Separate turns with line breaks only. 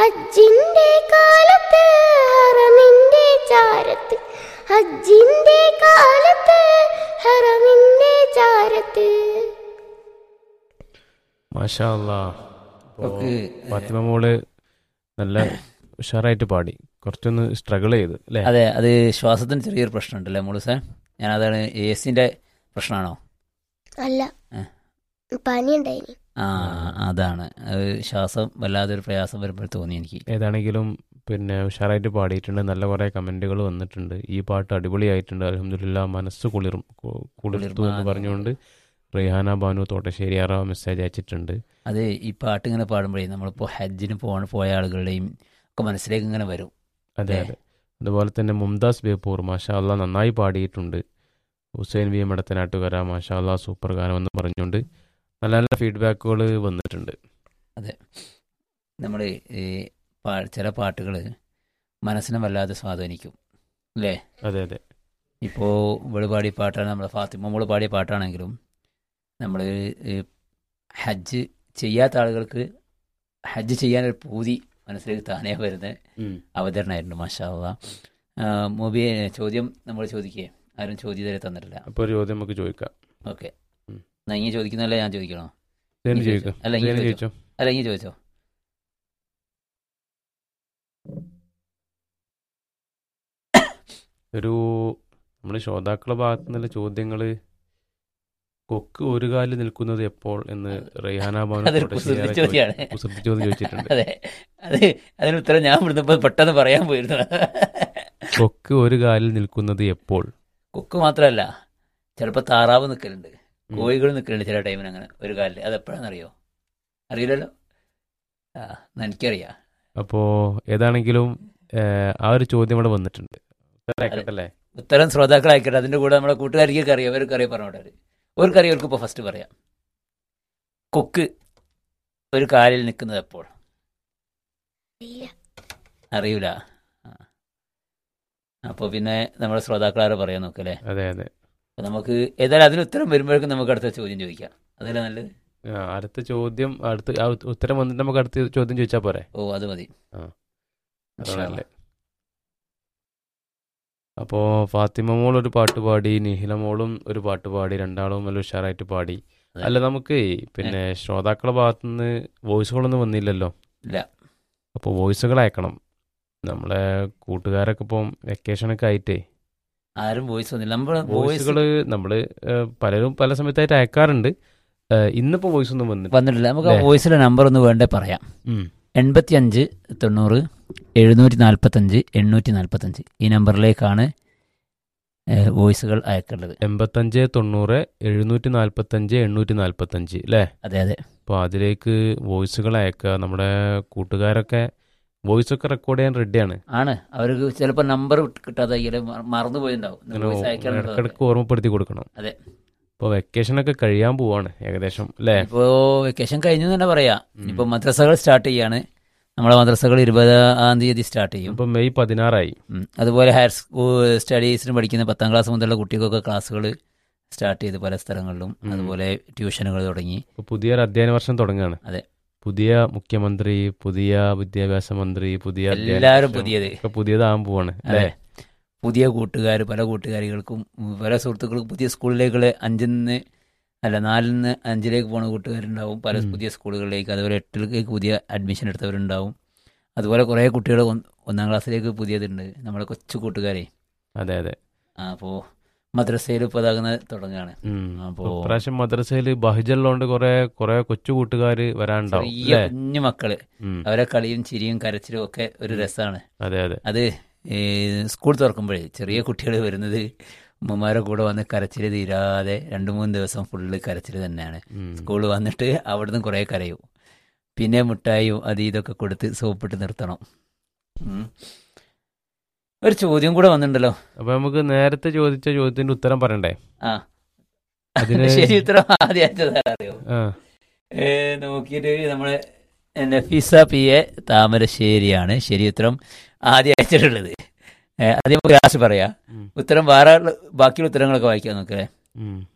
ഹജ്ജിന്റെ കാലത്ത് ഹറമിന്റെ ചാരത്ത് ഹജ്ജിന്റെ കാലത്ത് ഹറമിന്റെ ചാരത്ത്
മാഷാ അല്ലാ അപ്പോ
ഓക്ക്
ഫാത്തിമ മോള് നല്ല ഉഷാറായിട്ട് പാടി കുറച്ചൊന്ന് സ്ട്രഗിൾ ചെയ്ത് അല്ലേ
അതെ അത് ശ്വാസത്തിന് ചെറിയൊരു പ്രശ്നമുണ്ടല്ലേ മുളുസേ ഞാൻ അതാണ് എ സിന്റെ പ്രശ്നമാണോ
അല്ല
ഏ.
പനി ഉണ്ടായിനി
ആ അതാണ് അത് ശ്വാസം വല്ലാതൊരു പ്രയാസം വരുമ്പോൾ തോന്നി എനിക്ക്
ഏതാണെങ്കിലും പിന്നെ ഉഷാറായിട്ട് പാടിയിട്ടുണ്ട് നല്ല കുറേ കമൻറ്റുകൾ വന്നിട്ടുണ്ട് ഈ പാട്ട് അടിപൊളിയായിട്ടുണ്ട് അലഹമില്ല മനസ്സ് കുളിറും കു- കുളിർത്തു എന്ന്
കുളിർമാനം.
പറഞ്ഞുകൊണ്ട് റിഹാന ബാനു തോട്ടശ്ശേരിയാറ മെസ്സേജ് അയച്ചിട്ടുണ്ട്
അത് ഈ പാട്ട് ഇങ്ങനെ പാടുമ്പോഴേ നമ്മളിപ്പോൾ ഹജ്ജിന് പോണ പോയ ആളുകളുടെയും ഒക്കെ മനസ്സിലേക്ക് ഇങ്ങനെ വരും
അതെ
അതെ.
അതെ അതുപോലെ തന്നെ മുംതാസ് ബേപ്പൂർ മാഷാ അല്ലാ നന്നായി പാടിയിട്ടുണ്ട് ഹുസൈൻ വി മടത്തനാട്ടുകര മാഷാ അല്ലാ സൂപ്പർ ഗാനം എന്ന് പറഞ്ഞുകൊണ്ട് നല്ല നല്ല ഫീഡ്ബാക്കുകൾ വന്നിട്ടുണ്ട്
നമ്മൾ ഈ പാ ചില പാട്ടുകൾ മനസ്സിനെ വല്ലാതെ സ്വാധീനിക്കും അല്ലേ
അതെ അതെ
ഇപ്പോൾ ഇവള് പാടിയ പാട്ടാണ് നമ്മുടെ ഫാത്തിമ മോള് പാടിയ പാട്ടാണെങ്കിലും നമ്മൾ ഹജ്ജ് ചെയ്യാത്ത ആളുകൾക്ക് ഹജ്ജ് ചെയ്യാനൊരു പൂതി മനസ്സിലേക്ക് താനേ വരുന്ന അവതരണമായിരുന്നു മാഷാ മൊബി ചോദ്യം നമ്മൾ ചോദിക്കേ ആരും ചോദ്യം ഇതുവരെ തന്നിട്ടില്ല
അപ്പോൾ ഒരു ചോദ്യം നമുക്ക് ചോദിക്കാം
ഓക്കെ
ഉം.
എന്നാ ഇങ്ങനെ ചോദിക്കുന്നതല്ല ഞാൻ ചോദിക്കണോ
ഇതേന്
നീ
ചോദിക്കാം
അല്ല, ഇങ്ങനെ
ഇതേന്
ചോദിച്ചോ.
ചോദിച്ചോ
അല്ല ഇങ്ങനെ ചോദിച്ചോ
ഒരു നമ്മുടെ ശ്രോതാക്കളുടെ ഭാഗത്തു നിന്നുള്ള ചോദ്യങ്ങൾ കൊക്ക് ഒരു കാലിൽ നിൽക്കുന്നത് എപ്പോൾ എന്ന് റെയ്ഹാന ബാനു
അതൊരു
തോട്ടശ്ശേരിയാറ
കുസൃതി
ചോദി-
ചോദ്യമാണ്
കുസൃതി ചോദ്യം ചോദിച്ചിട്ടുണ്ട്
അതെ അത് അതിന് ഉത്തരം ഞാൻ ഇവിടുന്ന് പെട്ടെന്ന് പറയാൻ പോയിരുന്നു
കൊക്ക് ഒരു കാലിൽ നിൽക്കുന്നത് എപ്പോൾ
കുക്ക് മാത്രമല്ല ചിലപ്പോൾ താറാവ് നിൽക്കലുണ്ട്
ഉം.
കോഴികൾ നിൽക്കലുണ്ട് ചില ടൈമിന് അങ്ങനെ ഒരു കാലിൽ അത് എപ്പോഴാണെന്നറിയോ അറിയില്ലല്ലോ ആ എന്നാ എനിക്കറിയാം
അപ്പോൾ ഏതാണെങ്കിലും ഏഹ്, ആ ഒരു ചോദ്യം ഇവിടെ വന്നിട്ടുണ്ട് ഉത്തരവായിക്കോട്ടല്ലേ
ഉത്തരം ശ്രോതാക്കൾ അയക്കട്ടെ അതിൻ്റെ കൂടെ നമ്മുടെ കൂട്ടുകാരിക്കൊക്കെ അറിയാം അവർക്ക് അറിയാം പറഞ്ഞോട്ടെ അവർക്ക് അറിയാം അവർക്ക് ഇപ്പോൾ ഫസ്റ്റ് പറയാം കൊക്ക് ഒരു കാലിൽ നിൽക്കുന്നത് എപ്പോൾ
ഇല്ല
അറിയൂല അപ്പോൾ പിന്നെ നമ്മുടെ ശ്രോതാക്കളാരെ പറയാൻ നോക്കല്ലേ
അതെ അതെ
അപ്പോൾ നമുക്ക് ഏതായാലും അതിന് ഉത്തരം വരുമ്പോഴേക്കും നമുക്ക് അടുത്ത ചോദ്യം ചോദിക്കാം അതല്ലേ നല്ലത്
ആ, അടുത്ത ചോദ്യം അടുത്ത ആ ഉത്ത- ഉത്തരം വന്നിട്ട് നമുക്ക് അടുത്ത ചോദ്യം ചോദിച്ചാൽ പോരെ
ഓ അത് മതി
ആ.
ഇൻഷാ
അതാണല്ലേ അപ്പോൾ ഫാത്തിമ മോൾ ഒരു പാട്ട് പാടി നിഹില മോളും ഒരു പാട്ട് പാടി രണ്ടാളും നല്ല ഉഷാറായിട്ട് പാടി
അതെ.
അല്ല നമുക്ക് പിന്നെ ശ്രോതാക്കളുടെ ഭാഗത്തുനിന്ന് വോയിസുകളൊന്നും വന്നില്ലല്ലോ
ഇല്ല.
അപ്പോൾ വോയിസുകൾ അയക്കണം നമ്മളെ കൂട്ടുകാരൊക്കെ ഇപ്പം വെക്കേഷനൊക്കെ ആയിട്ടേ
ആരും വോയിസ് വന്നില്ല നമ്മൾ വോയിസ്
വോയിസുകൾ നമ്മൾ പലരും പല സമയത്തായിട്ട് അയക്കാറുണ്ട് ഏഹ്, ഇന്നിപ്പോ വോയിസ് ഒന്നും വന്നിട്ടില്ല
വന്നിട്ടില്ല നമുക്ക് ആ
ഇല്ലേ?
വോയിസിലെ നമ്പർ ഒന്ന് വേണ്ടേ പറയാം
ഉം.
എൺപത്തി അഞ്ച് തൊണ്ണൂറ് എഴുന്നൂറ്റി നാൽപ്പത്തഞ്ച് എണ്ണൂറ്റി നാൽപ്പത്തഞ്ച് ഈ നമ്പറിലേക്കാണ് ഏഹ്, വോയിസുകൾ അയക്കേണ്ടത്
എൺപത്തഞ്ച് തൊണ്ണൂറ് എഴുന്നൂറ്റി നാൽപ്പത്തഞ്ച് എണ്ണൂറ്റി നാൽപ്പത്തഞ്ച് അല്ലേ
അതെ അതെ
അപ്പോൾ അതിലേക്ക് വോയിസുകൾ അയക്കുക നമ്മുടെ കൂട്ടുകാരൊക്കെ വോയിസ് ഒക്കെ റെക്കോർഡ് ചെയ്യാൻ റെഡിയാണ്
ആണ് അവർക്ക് ചിലപ്പോൾ നമ്പർ കിട്ടാതെ ഇങ്ങനെ മ- മറന്നു പോയിട്ടുണ്ടാവും
ഇങ്ങനെ
വോയിസ് അയക്കാനുള്ളത്
ഇടയ്ക്കിടയ്ക്ക് ഓർമ്മപ്പെടുത്തി കൊടുക്കണം
അതെ.
ഇപ്പോൾ വെക്കേഷനൊക്കെ കഴിയാൻ പോവാണ് ഏകദേശം അല്ലേ
ഇപ്പോൾ വെക്കേഷൻ കഴിഞ്ഞു എന്ന് തന്നെ പറയാം
ഉം.
ഇപ്പോൾ മദ്രസകൾ സ്റ്റാർട്ട് ചെയ്യാണ് നമ്മളെ മദ്രസകൾ ഇരുപതാം തീയതി സ്റ്റാർട്ട് ചെയ്യും
ഇപ്പം മെയ് പതിനാറായി
ഉം. അതുപോലെ ഹയർ സ്കൂൾ സ്റ്റഡീസിന് പഠിക്കുന്ന പത്താം ക്ലാസ് മുതലുള്ള കുട്ടികൾക്കൊക്കെ ക്ലാസ്സുകൾ സ്റ്റാർട്ട് ചെയ്ത് പല സ്ഥലങ്ങളിലും
ഉം.
അതുപോലെ ട്യൂഷനുകൾ തുടങ്ങി
ഇപ്പോൾ പുതിയൊരു അധ്യയന വർഷം തുടങ്ങുകയാണ്
അതെ.
പുതിയ മുഖ്യമന്ത്രി പുതിയ വിദ്യാഭ്യാസ മന്ത്രി പുതിയ അധ്യയന
എല്ലാവരും
വർഷം
പുതിയത്
ഒക്കെ പുതിയതാകാൻ പോവാണ്
അതെ
അല്ലേ
പുതിയ കൂട്ടുകാർ പല കൂട്ടുകാരികൾക്കും ഉം, പല സുഹൃത്തുക്കൾക്കും പുതിയ സ്കൂളിലേക്കുള്ള അഞ്ചിന്ന് അല്ല നാലിന്ന് അഞ്ചിലേക്ക് പോകുന്ന കൂട്ടുകാരുണ്ടാവും പല
ഉം.
പുതിയ സ്കൂളുകളിലേക്ക് അതുപോലെ എട്ടിലേക്ക് പുതിയ അഡ്മിഷൻ എടുത്തവരുണ്ടാവും അതുപോലെ കുറേ കുട്ടികൾ ഒന്ന് ഒന്നാം ക്ലാസ്സിലേക്ക് പുതിയതുണ്ട് നമ്മുടെ കൊച്ചു കൂട്ടുകാരെ
അതെ അതെ
അപ്പോൾ മദ്രസയിൽ ഇപ്പോൾ അതാകുന്ന തുടങ്ങുകയാണ്
ഉം.
അപ്പോ
ഇപ്പൊ ഇപ്രാവശ്യം മദ്രസയിൽ ബഹുജല്ലോണ്ട് കുറെ കുറെ കൊച്ചു കൂട്ടുകാര് വരാനുണ്ടാവും
ചെറിയ
അല്ലേ
കുഞ്ഞു മക്കള്
ഉം.
അവരെ കളിയും ചിരിയും കരച്ചിലും ഒക്കെ ഒരു രസമാണ്
അതെ അതെ
അത് ഈ സ്കൂൾ തുറക്കുമ്പോഴേ ചെറിയ കുട്ടികൾ വരുന്നത് ഉമ്മമാരെ കൂടെ വന്ന് കരച്ചിൽ തീരാതെ രണ്ട് മൂന്ന് ദിവസം ഫുള്ള് കരച്ചിൽ തന്നെയാണ്
ഉം.
സ്കൂൾ വന്നിട്ട് അവിടുന്ന് കുറേ കരയും പിന്നെ മുട്ടായും അത് ഇതൊക്കെ കൊടുത്ത് സോപ്പിട്ട് നിർത്തണം ഉം. ഒരു ചോദ്യം കൂടെ വന്നിട്ടുണ്ടല്ലോ
അപ്പൊ നമുക്ക് നേരത്തെ ചോദിച്ച ചോദ്യത്തിന്റെ ഉത്തരം പറയണ്ടേ
ആ
അതിന്
ശരി ഉത്തരം ആദ്യം അയച്ചതാ അറിയോ
ആ,
ഏ, നോക്കിയിട്ട് നമ്മളെ നഫീസ പി എ താമരശ്ശേരിയാണ് ശരി ഉത്തരം ആദ്യം അയച്ചിട്ടുള്ളത് ഏ, അത് നമുക്ക് ലാസ്റ്റ് പറയാം
ഉം,
ഉത്തരം വേറെ ഉള്ള- ബാക്കിയുള്ള ഉത്തരങ്ങളൊക്കെ വായിക്കാൻ നോക്കേ
ഉം.